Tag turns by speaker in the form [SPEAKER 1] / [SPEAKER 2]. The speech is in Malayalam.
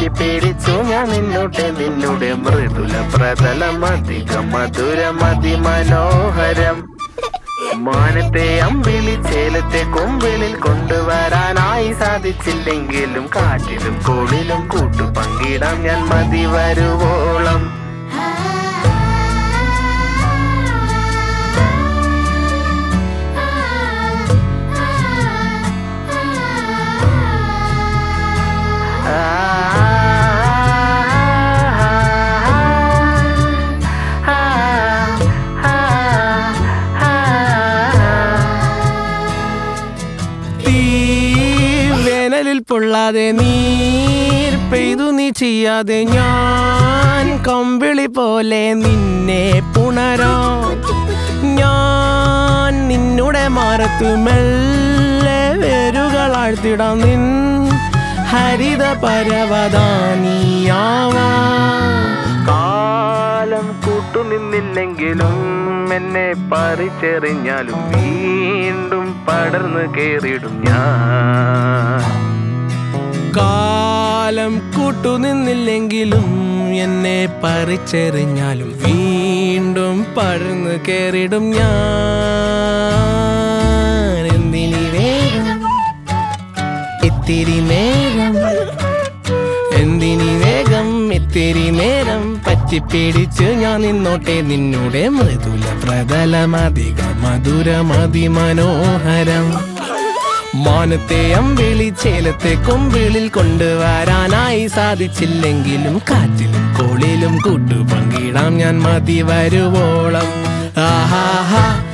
[SPEAKER 1] പിടിച്ചു ഞാൻ നിന്നോട്ടെ നിന്നുടെ മൃദുല പ്രതലം അധികം മധുരം അതിമനോഹരം മാനത്തെ അമ്പിളി ചേലത്തെ കൊമ്പിളിൽ കൊണ്ടുവരാനായി സാധിച്ചില്ലെങ്കിലും കാറ്റിലും കോളിലും കൂട്ടു പങ്കിടാം ഞാൻ മതി വരുവോളം
[SPEAKER 2] തീ വേനലിൽ പൊള്ളാതെ നീർ പെയ്തു നീ ചെയ്യാതെ ഞാൻ കമ്പിളി പോലെ നിന്നെ പുണരോ ഞാൻ നിന്നുടെ മാറത്തു മെല്ലെ വേരുകളാഴ്ത്തിടാം നിൻ ഹരിത പരവതാനിയാവാ
[SPEAKER 1] കാലം കൂട്ടുനിന്നില്ലെങ്കിലും എന്നെ പറിച്ചെറിഞ്ഞാലും വീണ്ടും പടർന്നു കേറിടും ഞാൻ
[SPEAKER 2] കാലം കൂട്ടുനിന്നില്ലെങ്കിലും എന്നെ പറിച്ചെറിഞ്ഞാലും വീണ്ടും പഴന്നു കയറിടും ഞാൻ എന്തിനി വേഗം ഇത്തിരി നേരം എന്തിനി വേഗം ഇത്തിരി നേരം പറ്റിപ്പിടിച്ച് ഞാൻ നിന്നോട്ടെ നിന്നുടെ മൃദുല പ്രതലമധിക മധുരമതി മനോഹരം മാനത്തെ അമ്പിളി ചേലത്തെ കൊമ്പിളിൽ കൊണ്ടുവരാനായി സാധിച്ചില്ലെങ്കിലും കാറ്റിലും കോളിലും കൂട്ടു പങ്കിടാം ഞാൻ മതി വരുവോളം ആഹാ